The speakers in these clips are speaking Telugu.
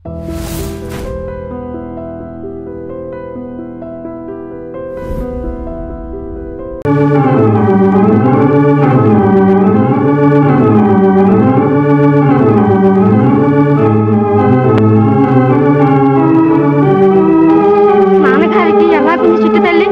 నాన్నగారికి ఎలాగుంది చిట్టు తల్లి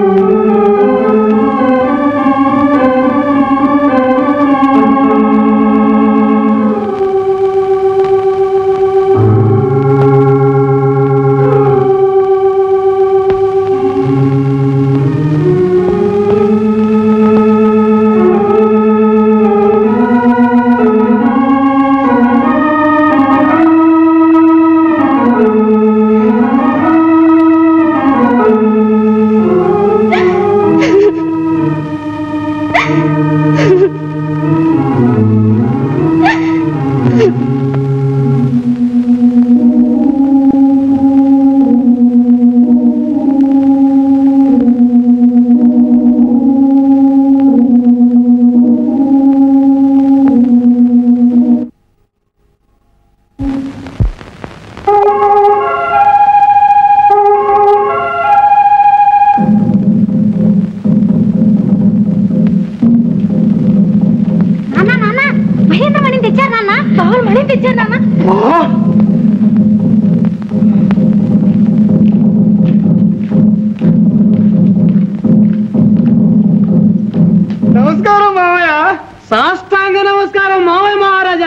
నాన్న నాన్న మహేంద్ర మణిని తెచ్చారు నాన్న బావులు మణిని తెచ్చారు నాన్న నమస్కారం మామయ్య సాష్టాంగ నమస్కారం మామయ్య మహారాజా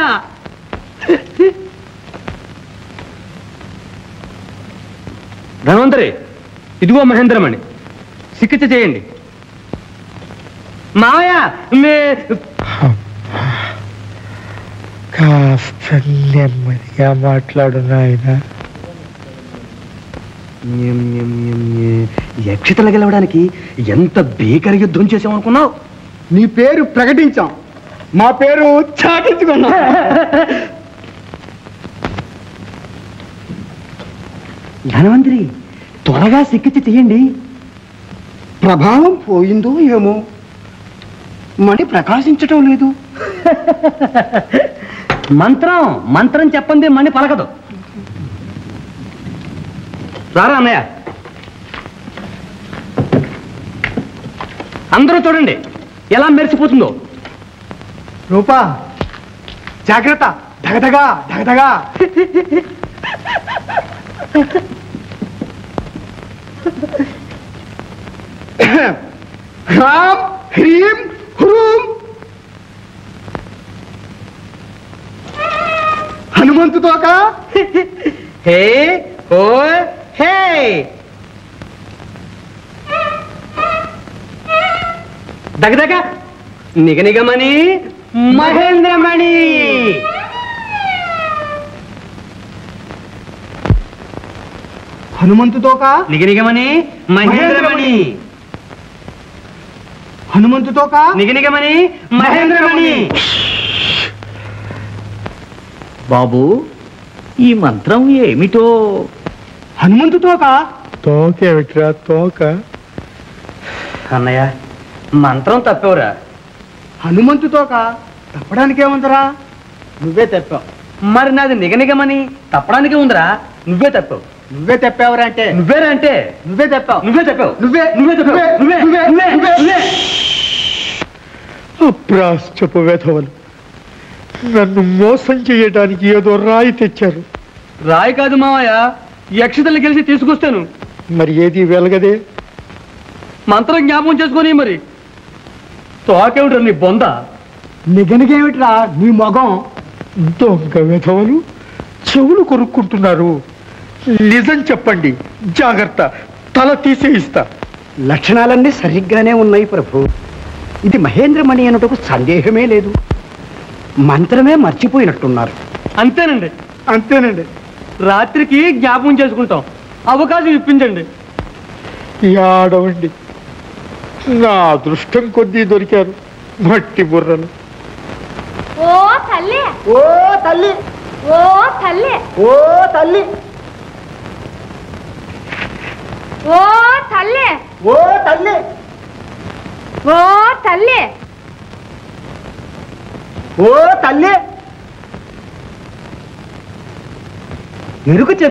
ధన్వంతరి ఇదిగో మహేంద్రమణి చికిత్స చేయండి మావయ్య మే కాస్త నెమ్మదిగా మాట్లాడు నాయన యక్షతలు గెలవడానికి ఎంత భీకర యుద్ధం చేసామనుకున్నావు నీ పేరు ప్రకటించాం మా పేరు చాటించుకున్నాం ధనవంతరి త్వరగా చికిత్స చేయండి ప్రభావం పోయిందో ఏమో మణి ప్రకాశించటం లేదు మంత్రం మంత్రం చెప్పండి మణి పలకదు రారా అన్నయ్య అందరూ చూడండి ఎలా మెరిసిపోతుందో రూపా జాగ్రత్త ధగధగా ధగధగా హ్రాం హ్రీం హ్రూం హనుమంతుతోక హే ఓ హే దగదగ నిగనిగమణి మహేంద్రమణి హనుమంతుతోక నిగనిగమణి మహేంద్రమణి హనుమంతుతోక నిగనిగమణి మహేంద్రమణి బాబు ఈ మంత్రం ఏమిటో హనుమంతుతోక తోకేమిట్రా తోక అన్నయ్య మంత్రం తప్పేవురా హనుమంతుతోక తప్పడానికి ఏముందరా నువ్వే తెప్పావు మరి నాది నిగనిగమని తప్పడానికి ఉందిరా నువ్వే తప్పావు నువ్వే తెప్పావురా అంటే నువ్వేరా అంటే నువ్వే తెప్పావు నువ్వే చెప్పావు నువ్వే నువ్వే చెప్పావు నువ్వే నువ్వే నువ్వే నువ్వే అప్రాశ్చపు వెధవలు నన్ను మోసం చేయడానికి ఏదో రాయి తెచ్చారు రాయి కాదు మావయ్య యక్షతల్ని గెలిచి తీసుకొస్తాను మరి ఏది వెలగదే మంత్రం జ్ఞాపకం చేసుకొని మరి తోకేమిట్రా నీ బొంద నిగనిగేమిట్రా నీ మొగం దొంగ వెధవలు చెవులు కొరుక్కుంటున్నారు నిజం చెప్పండి జాగ్రత్త తల తీసేయిస్తా లక్షణాలన్నీ సరిగ్గానే ఉన్నాయి ప్రభు ఇది మహేంద్రమణి అనుటకు సందేహమే లేదు మంత్రమే మర్చిపోయినట్టున్నారు అంతేనండి అంతేనండి రాత్రికి జ్ఞాపకం చేసుకుంటాం అవకాశం ఇప్పించండి ఆడవండి నా అదృష్టం కొద్దీ దొరికారు మట్టి బుర్రలు ఓ తల్లి ఓ తల్లి ఓ తల్లి ఓ తల్లి ఓ తల్లి ఓ తల్లి ఓ తల్లి ఓ తల్లి ఎరుకు